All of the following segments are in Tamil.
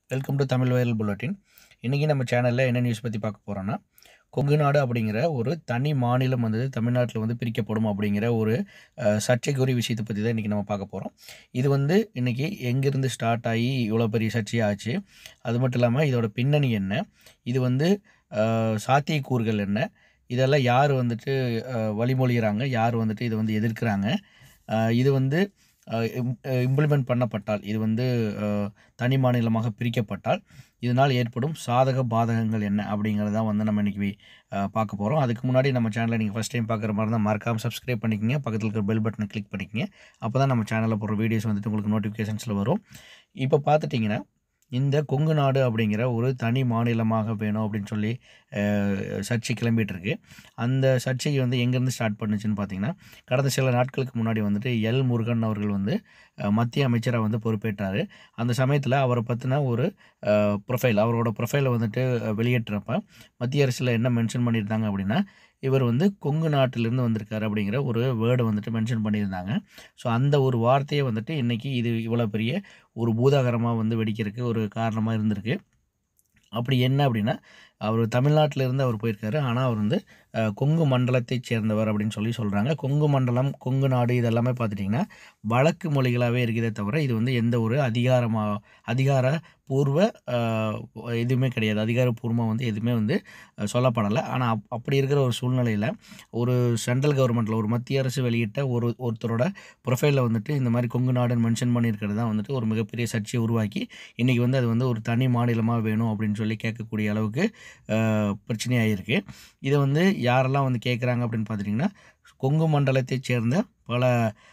welcome to Tamil viral bulletin இன்றைக்கி நம்ம சேனலில் என்ன நியூஸ் பற்றி பார்க்க போகிறோன்னா கொங்கு நாடு அப்படிங்கிற ஒரு தனி மாநிலம் வந்து தமிழ்நாட்டில் வந்து பிரிக்கப்படும் அப்படிங்கிற ஒரு அஹ், சர்ச்சைக்குரிய விஷயத்தை பற்றி தான் இன்றைக்கி நம்ம பார்க்க போகிறோம் இது வந்து இன்றைக்கி எங்கேருந்து ஸ்டார்ட் ஆகி இவ்வளோ பெரிய சர்ச்சையாச்சு அது மட்டும் இல்லாமல் இதோட பின்னணி என்ன இது வந்து அஹ், சாத்தியக்கூறுகள் என்ன இதெல்லாம் யார் வந்துட்டு அஹ், வழிமொழிகிறாங்க யார் வந்துட்டு இதை வந்து எதிர்க்கிறாங்க அஹ், இது வந்து இம்ப்ளிமெண்ட் பண்ணப்பட்டால் இது வந்து அஹ், தனி மாநிலமாக பிரிக்கப்பட்டால் இதனால் ஏற்படும் சாதக பாதகங்கள் என்ன அப்படிங்கிறத தான் வந்து நம்ம இன்றைக்கி பார்க்க போகிறோம் அதுக்கு முன்னாடி நம்ம சேனலை நீங்கள் ஃபஸ்ட் டைம் பார்க்குற மாதிரி தான் மறக்காமல் சப்ஸ்கிரைப் பண்ணிக்கங்க பக்கத்தில் இருக்கிற பெல் பட்டனை கிளிக் பண்ணிக்கங்க அப்போ தான் நம்ம சேனலில் போடுற வீடியோஸ் வந்துட்டு உங்களுக்கு நோட்டிஃபிகேஷன்ஸில் வரும் இப்போ பார்த்துட்டிங்கன்னா இந்த கொங்கு நாடு அப்படிங்கிற ஒரு தனி மாநிலமாக வேணும் அப்படின்னு சொல்லி அஹ், சர்ச்சை கிளம்பிட்டு இருக்கு அந்த சர்ச்சை வந்து எங்கேருந்து ஸ்டார்ட் பண்ணுச்சுன்னு பார்த்தீங்கன்னா கடந்த சில நாட்களுக்கு முன்னாடி வந்துட்டு எல் முருகன் அவர்கள் வந்து அஹ், மத்திய அமைச்சராக வந்து பொறுப்பேற்றார் அந்த சமயத்தில் அவரை பற்றின ஒரு ப்ரொஃபைல் அவரோட ப்ரொஃபைலை வந்துட்டு அஹ், வெளியிட்றப்ப மத்திய அரசில் என்ன மென்ஷன் பண்ணியிருந்தாங்க அப்படின்னா இவர் வந்து கொங்கு நாட்டிலிருந்து வந்திருக்காரு அப்படிங்கிற ஒரு வேர்டை வந்துட்டு மென்ஷன் பண்ணியிருந்தாங்க ஸோ அந்த ஒரு வார்த்தையை வந்துட்டு இன்றைக்கி இது இவ்வளோ பெரிய ஒரு பூதாகரமாக வந்து வெடிக்கிறதுக்கு ஒரு காரணமாக இருந்திருக்கு அப்படி என்ன அப்படின்னா அவர் தமிழ்நாட்டில இருந்து அவர் போயிருக்காரு ஆனால் அவர் வந்து அஹ், கொங்கு மண்டலத்தைச் சேர்ந்தவர் அப்படின்னு சொல்லி சொல்கிறாங்க கொங்கு மண்டலம் கொங்கு நாடு இதெல்லாமே பார்த்துட்டிங்கன்னா வழக்கு மொழிகளாகவே இருக்குதே தவிர இது வந்து எந்த ஒரு அதிகாரமாக அதிகாரப்பூர்வ அஹ், எதுவுமே கிடையாது அதிகாரப்பூர்வமாக வந்து எதுவுமே வந்து அஹ், சொல்லப்படலை ஆனால் அப் அப்படி இருக்கிற ஒரு சூழ்நிலையில் ஒரு சென்ட்ரல் கவர்மெண்ட்டில் ஒரு மத்திய அரசு வெளியிட்ட ஒரு ஒருத்தரோட ப்ரொஃபைலில் வந்துட்டு இந்த மாதிரி கொங்கு நாடுன்னு மென்ஷன் பண்ணியிருக்கிறது தான் வந்துட்டு ஒரு மிகப்பெரிய சர்ச்சையை உருவாக்கி இன்றைக்கி வந்து அது வந்து ஒரு தனி மாநிலமாக வேணும் அப்படின்னு சொல்லி கேட்கக்கூடிய அளவுக்கு அஹ், பிரச்சனையாயிருக்கு இதை வந்து யாரெல்லாம் வந்து கேட்குறாங்க அப்படின்னு பார்த்துட்டிங்கன்னா கொங்கு மண்டலத்தைச் சேர்ந்த பல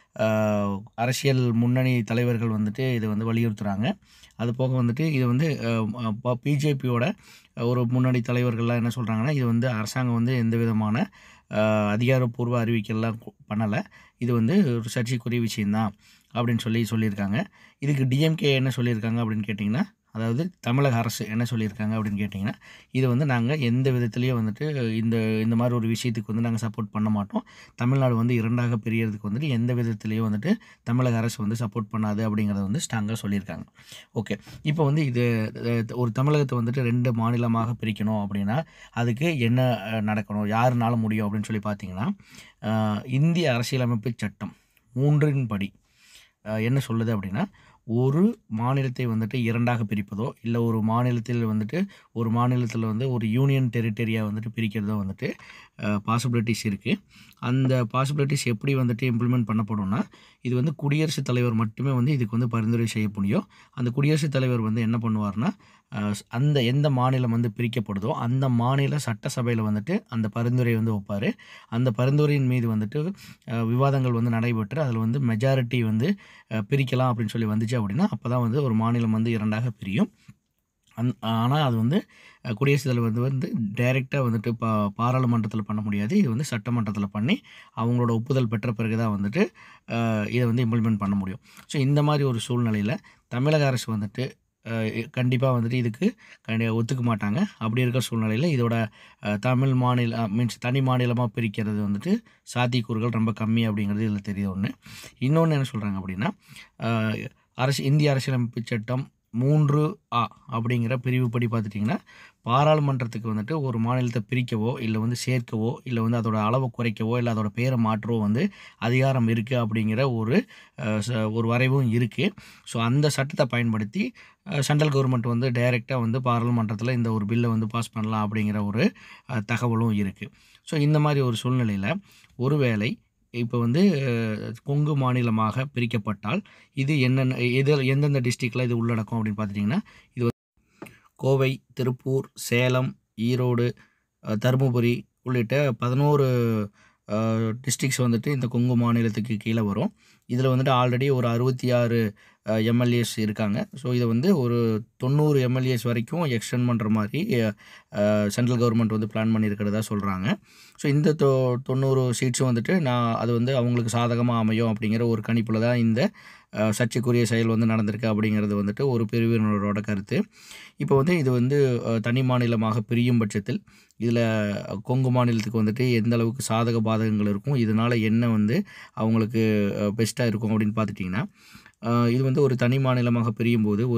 அஹ், அரசியல் முன்னணி தலைவர்கள் வந்துட்டு இதை வந்து வலியுறுத்துகிறாங்க அது போக வந்துட்டு இது வந்து பிஜேபியோட ஒரு முன்னணி தலைவர்கள்லாம் என்ன சொல்கிறாங்கன்னா இது வந்து அரசாங்கம் வந்து எந்த விதமான அஹ், அதிகாரப்பூர்வ அறிவிக்கைலாம் பண்ணலை இது வந்து ஒரு சர்ச்சைக்குரிய விஷயந்தான் அப்படின்னு சொல்லி சொல்லியிருக்காங்க இதுக்கு டிஎம்கே என்ன சொல்லியிருக்காங்க அப்படின்னு கேட்டிங்கன்னா அதாவது தமிழக அரசு என்ன சொல்லியிருக்காங்க அப்படின்னு கேட்டிங்கன்னா இது வந்து நாங்கள் எந்த விதத்துலேயும் வந்துட்டு இந்த இந்த மாதிரி ஒரு விஷயத்துக்கு வந்து நாங்கள் சப்போர்ட் பண்ண மாட்டோம் தமிழ்நாடு வந்து இரண்டாக பிரியறதுக்கு வந்துட்டு எந்த விதத்துலேயும் வந்துட்டு தமிழக அரசு வந்து சப்போர்ட் பண்ணாது அப்படிங்கிறத வந்து ஸ்ட்ராங்காக சொல்லியிருக்காங்க ஓகே இப்போ வந்து இது அஹ், ஒரு தமிழகத்தை வந்துட்டு ரெண்டு மாநிலமாக பிரிக்கணும் அப்படின்னா அதுக்கு என்ன அஹ், நடக்கணும் யாருனால முடியும் அப்படின்னு சொல்லி பார்த்தீங்கன்னா அஹ், இந்திய அரசியலமைப்பு சட்டம் மூன்றின் படி அஹ், என்ன சொல்லுது அப்படின்னா ஒரு மாநிலத்தை வந்துட்டு இரண்டாக பிரிப்பதோ இல்லை ஒரு மாநிலத்தில் வந்துட்டு ஒரு மாநிலத்தில் வந்து ஒரு யூனியன் டெரிட்டரியாக வந்துட்டு பிரிக்கிறதோ வந்துட்டு பாசிபிலிட்டிஸ் இருக்குது அந்த பாசிபிலிட்டிஸ் எப்படி வந்துட்டு இம்ப்ளிமெண்ட் பண்ணப்படும்னா இது வந்து குடியரசுத் தலைவர் மட்டுமே வந்து இதுக்கு வந்து பரிந்துரை செய்ய முடியும் அந்த குடியரசுத் தலைவர் வந்து என்ன பண்ணுவார்னா அஹ், அந்த எந்த மாநிலம் வந்து பிரிக்கப்படுதோ அந்த மாநில சட்டசபையில் வந்துட்டு அந்த பரிந்துரை வந்து வைப்பார் அந்த பரிந்துரையின் மீது வந்துட்டு அஹ், விவாதங்கள் வந்து நடைபெற்று அதில் வந்து மெஜாரிட்டி வந்து அஹ், பிரிக்கலாம் அப்படின்னு சொல்லி வந்துச்சு அப்படின்னா அப்போ தான் வந்து ஒரு மாநிலம் வந்து இரண்டாக பிரியும் அந் ஆனால் அது வந்து அஹ், குடியரசுத் தலைவர் வந்து வந்து டைரெக்டாக வந்துட்டு பா பாராளுமன்றத்தில் பண்ண முடியாது இது வந்து சட்டமன்றத்தில் பண்ணி அவங்களோட ஒப்புதல் பெற்ற பிறகு தான் வந்துட்டு அஹ், இதை வந்து இம்ப்ளிமெண்ட் பண்ண முடியும் ஸோ இந்த மாதிரி ஒரு சூழ்நிலையில் தமிழக அரசு வந்துட்டு கண்டிப்பாக வந்துட்டு இதுக்கு கண்டி ஒத்துக்க மாட்டாங்க அப்படி இருக்கிற சூழ்நிலையில் இதோட அஹ், தமிழ் மாநில மீன்ஸ் தனி மாநிலமாக பிரிக்கிறது வந்துட்டு சாத்தியக்கூறுகள் ரொம்ப கம்மி அப்படிங்கிறது இதில் தெரியுது ஒன்று இன்னொன்று என்ன சொல்கிறாங்க அப்படின்னா அஹ், அரசு இந்திய அரசியலமைப்பு சட்டம் மூன்று ஆ அப்படிங்கிற பிரிவுப்படி பார்த்துட்டிங்கன்னா பாராளுமன்றத்துக்கு வந்துட்டு ஒரு மாநிலத்தை பிரிக்கவோ இல்லை வந்து சேர்க்கவோ இல்லை வந்து அதோட அளவை குறைக்கவோ இல்லை அதோட பேரை மாற்றவோ வந்து அதிகாரம் இருக்குது அப்படிங்கிற ஒரு அஹ், ச- ஒரு வரைவும் இருக்குது ஸோ அந்த சட்டத்தை பயன்படுத்தி சென்ட்ரல் கவர்மெண்ட் வந்து டைரெக்டாக வந்து பாராளுமன்றத்தில் இந்த ஒரு பில்லை வந்து பாஸ் பண்ணலாம் அப்படிங்கிற ஒரு அஹ், தகவலும் இருக்குது ஸோ இந்த மாதிரி ஒரு சூழ்நிலையில் ஒருவேளை இப்போ வந்து அஹ், கொங்கு மாநிலமாக பிரிக்கப்பட்டால் இது என்னென்ன எது எந்தெந்த டிஸ்ட்ரிக்டில் இது உள்ளடக்கும் அப்படின்னு பார்த்துட்டிங்கன்னா இது வந்து கோவை திருப்பூர் சேலம் ஈரோடு அஹ், தருமபுரி உள்ளிட்ட பதினோரு டிஸ்ட்ரிக்ஸ் வந்துட்டு இந்த கொங்கு மாநிலத்துக்கு கீழே வரும் இதில் வந்துட்டு ஆல்ரெடி ஒரு அறுபத்தி ஆறு எம்எல்ஏஸ் இருக்காங்க ஸோ இதை வந்து ஒரு தொண்ணூறு எம்எல்ஏஸ் வரைக்கும் எக்ஸ்டெண்ட் பண்ணுற மாதிரி சென்ட்ரல் கவர்மெண்ட் வந்து பிளான் பண்ணியிருக்கிறதா சொல்கிறாங்க ஸோ இந்த தொ தொண்ணூறு சீட்ஸும் வந்துட்டு நான் அது வந்து அவங்களுக்கு சாதகமாக அமையும் அப்படிங்கிற ஒரு கணிப்பில் தான் இந்த அஹ், சர்ச்சைக்குரிய செயல் வந்து நடந்திருக்கு அப்படிங்கிறது வந்துட்டு ஒரு பிரிவினரோட கருத்து இப்போ வந்து இது வந்து அஹ், தனி மாநிலமாக பிரியும் பட்சத்தில் இதில் கொங்கு மாநிலத்துக்கு வந்துட்டு எந்த அளவுக்கு சாதக பாதகங்கள் இருக்கும் இதனால் என்ன வந்து அவங்களுக்கு பெஸ்ட்டாக இருக்கும் அப்படின்னு பார்த்துட்டிங்கன்னா அஹ், இது வந்து ஒரு தனி மாநிலமாக பிரியும் போது ஒரு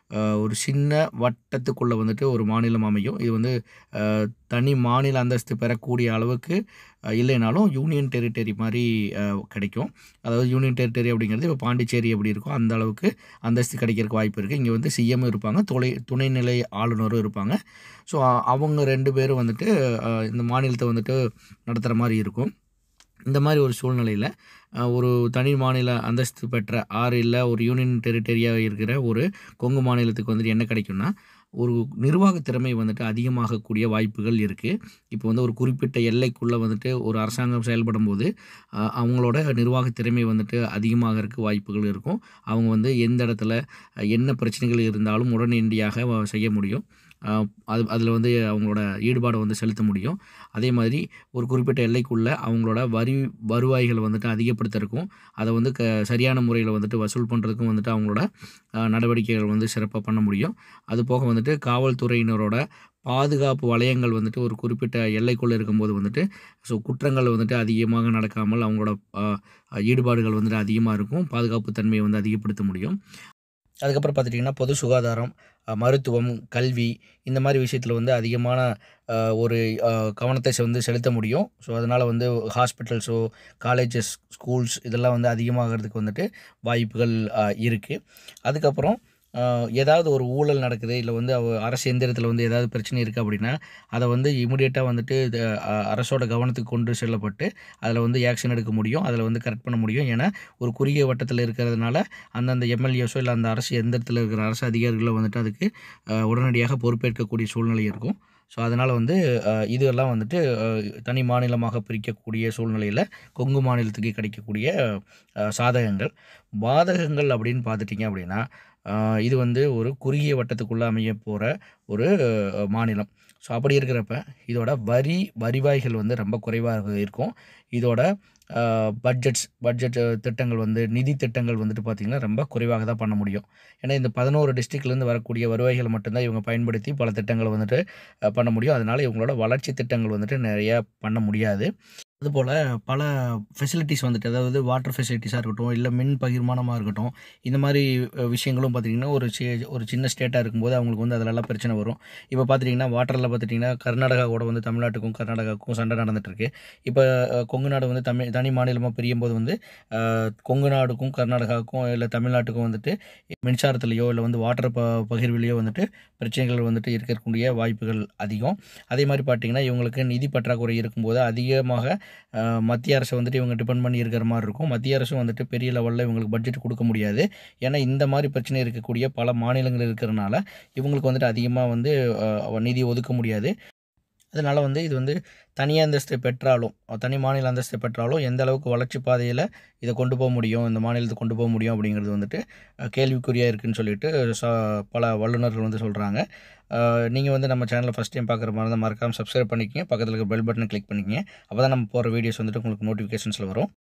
அஹ், ஒரு சின்ன வட்டத்துக்குள்ளே வந்துட்டு ஒரு மாநிலம் அமையும் இது வந்து அஹ், தனி மாநில அந்தஸ்து பெறக்கூடிய அளவுக்கு அஹ், இல்லைனாலும் யூனியன் டெரிட்டரி மாதிரி அஹ், கிடைக்கும் அதாவது யூனியன் டெரிட்டரி அப்படிங்கிறது இப்போ பாண்டிச்சேரி எப்படி இருக்கும் அந்த அளவுக்கு அந்தஸ்து கிடைக்கிறதுக்கு வாய்ப்பு இருக்குது இங்கே வந்து சிஎம் இருப்பாங்க துணை துணைநிலை ஆளுநரும் இருப்பாங்க ஸோ அவங்க ரெண்டு பேரும் வந்துட்டு அஹ், இந்த மாநிலத்தை வந்துட்டு நடத்துகிற மாதிரி இருக்கும் இந்த மாதிரி ஒரு சூழ்நிலையில் ஒரு தனி மாநில அந்தஸ்து பெற்ற ஆறு இல்லை ஒரு யூனியன் டெரிட்டரியாக இருக்கிற ஒரு கொங்கு மாநிலத்துக்கு வந்துட்டு என்ன கிடைக்கும்னா ஒரு நிர்வாக திறமை வந்துட்டு அதிகமாகக்கூடிய வாய்ப்புகள் இருக்குது இப்போ வந்து ஒரு குறிப்பிட்ட எல்லைக்குள்ளே வந்துட்டு ஒரு அரசாங்கம் செயல்படும் போது அஹ், அவங்களோட நிர்வாக திறமை வந்துட்டு அதிகமாகறதுக்கு வாய்ப்புகள் இருக்கும் அவங்க வந்து எந்த இடத்துல அஹ், என்ன பிரச்சனைகள் இருந்தாலும் உடனடியாக வ- செய்ய முடியும் அஹ், அது அதில் வந்து அவங்களோட ஈடுபாடை வந்து செலுத்த முடியும் அதே மாதிரி ஒரு குறிப்பிட்ட எல்லைக்குள்ளே அவங்களோட வரி வருவாய்களை வந்துட்டு அதிகப்படுத்துறதுக்கும் அதை வந்து க சரியான முறையில் வந்துட்டு வசூல் பண்ணுறதுக்கும் வந்துட்டு அவங்களோட அஹ், நடவடிக்கைகள் வந்து சிறப்பாக பண்ண முடியும் அது போக வந்துட்டு காவல்துறையினரோட பாதுகாப்பு வளையங்கள் வந்துட்டு ஒரு குறிப்பிட்ட எல்லைக்குள்ளே இருக்கும்போது வந்துட்டு ஸோ குற்றங்கள் வந்துட்டு அதிகமாக நடக்காமல் அவங்களோட அஹ், ஈடுபாடுகள் வந்துட்டு அதிகமாக இருக்கும் பாதுகாப்பு தன்மையை வந்து அதிகப்படுத்த முடியும் அதுக்கப்புறம் பார்த்துட்டிங்கன்னா பொது சுகாதாரம் அஹ், மருத்துவம் கல்வி இந்த மாதிரி விஷயத்தில் வந்து அதிகமான அஹ், ஒரு அஹ், கவனத்தை செ- வந்து செலுத்த முடியும் ஸோ அதனால் வந்து ஹாஸ்பிட்டல்ஸோ காலேஜஸ் ஸ்கூல்ஸ் இதெல்லாம் வந்து அதிகமாகிறதுக்கு வந்துட்டு வாய்ப்புகள் இருக்குது அதுக்கப்புறம் அஹ், ஏதாவது ஒரு ஊழல் நடக்குது இல்லை வந்து அவ- அரசு எந்திரத்தில் வந்து ஏதாவது பிரச்சனை இருக்குது அப்படின்னா அதை வந்து இமிடியேட்டாக வந்துட்டு இது, அஹ், அரசோட கவனத்துக்கு கொண்டு செல்லப்பட்டு அதில் வந்து ஆக்ஷன் எடுக்க முடியும் அதில் வந்து கரெக்ட் பண்ண முடியும் ஏன்னா ஒரு குறுகிய வட்டத்தில் இருக்கிறதுனால அந்தந்த எம்எல்ஏஸோ இல்லை அந்த அரசு எந்திரத்தில் இருக்கிற அரசு அதிகாரிகளோ வந்துட்டு அதுக்கு அஹ், உடனடியாக பொறுப்பேற்கக்கூடிய சூழ்நிலை இருக்கும் ஸோ அதனால் வந்து அஹ், இதெல்லாம் வந்துட்டு அஹ், தனி மாநிலமாக பிரிக்கக்கூடிய சூழ்நிலையில் கொங்கு மாநிலத்துக்கு கிடைக்கக்கூடிய அஹ், சாதகங்கள் பாதகங்கள் அப்படின்னு பார்த்துட்டிங்க அப்படின்னா அஹ், இது வந்து ஒரு குறுகிய வட்டத்துக்குள்ளே அமைய போகிற ஒரு அஹ், மாநிலம் ஸோ அப்படி இருக்கிறப்ப இதோட வரி வரிவாய்கள் வந்து ரொம்ப குறைவாக இருக்கும் இதோட பட்ஜெட்ஸ் பட்ஜெட் திட்டங்கள் வந்து நிதி திட்டங்கள் வந்துட்டு பார்த்திங்கன்னா ரொம்ப குறைவாக தான் பண்ண முடியும் ஏன்னா இந்த பதினோரு டிஸ்ட்ரிக்ட்லேருந்து வரக்கூடிய வருவாய்களை மட்டும்தான் இவங்க பயன்படுத்தி பல திட்டங்களை வந்துட்டு அஹ், பண்ண முடியும் அதனால் இவங்களோட வளர்ச்சி திட்டங்கள் வந்துட்டு நிறையா பண்ண முடியாது அதுபோல் பல ஃபெசிலிட்டிஸ் வந்துட்டு அதாவது வாட்டர் ஃபெசிலிட்டிஸாக இருக்கட்டும் இல்லை மின் பகிர்மானமாக இருக்கட்டும் இந்த மாதிரி அஹ், விஷயங்களும் பார்த்திங்கன்னா ஒரு சி ஒரு சின்ன ஸ்டேட்டாக இருக்கும்போது அவங்களுக்கு வந்து அதிலெல்லாம் பிரச்சனை வரும் இப்போ பார்த்துட்டிங்கன்னா வாட்டரில் பார்த்துட்டிங்கன்னா கர்நாடகா கூட வந்து தமிழ்நாட்டுக்கும் கர்நாடகாவுக்கும் சண்டை நடந்துட்டுருக்கு இப்போ அஹ், கொங்கு நாடு வந்து தமிழ் தனி மாநிலமாக பிரியும் போது வந்து அஹ், கொங்கு நாடுக்கும் கர்நாடகாவுக்கும் இல்லை தமிழ்நாட்டுக்கும் வந்துட்டு மின்சாரத்துலேயோ இல்லை வந்து வாட்டர் ப பகிர்விலையோ வந்துட்டு பிரச்சனைகள் வந்துட்டு இருக்கக்கூடிய வாய்ப்புகள் அதிகம் அதே மாதிரி பார்த்திங்கன்னா இவங்களுக்கு நிதி பற்றாக்குறை இருக்கும்போது அதிகமாக அஹ், மத்திய அரசை வந்துட்டு இவங்க டிபெண்ட் பண்ணி இருக்கிற மாதிரி இருக்கும் மத்திய அரசும் வந்துட்டு பெரிய லெவலில் இவங்களுக்கு பட்ஜெட் கொடுக்க முடியாது ஏன்னா இந்த மாதிரி பிரச்சனை இருக்கக்கூடிய பல மாநிலங்கள் இருக்கிறனால இவங்களுக்கு வந்துட்டு அதிகமாக வந்து அஹ், நிதி ஒதுக்க முடியாது அதனால் வந்து இது வந்து தனி அந்தஸ்தை பெற்றாலும் தனி மாநில அந்தஸ்தை பெற்றாலும் எந்த அளவுக்கு வளர்ச்சி பாதையில் இதை கொண்டு போக முடியும் இந்த மாநிலத்தை கொண்டு போக முடியும் அப்படிங்கிறது வந்துட்டு அஹ், கேள்விக்குறியாக இருக்குன்னு சொல்லிட்டு ச பல வல்லுநர்கள் வந்து சொல்கிறாங்க நீங்கள் வந்து நம்ம சேனலை ஃபஸ்ட் டைம் பார்க்குற மாதிரி தான் மறக்காமல் சப்ஸ்கிரைப் பண்ணிக்கங்க பக்கத்தில் இருக்க பெல் பட்டனை கிளிக் பண்ணிக்கங்க அப்போ தான் நம்ம போகிற வீடியோஸ் வந்துட்டு உங்களுக்கு நோட்டிஃபிகேஷன்ஸில் வரும்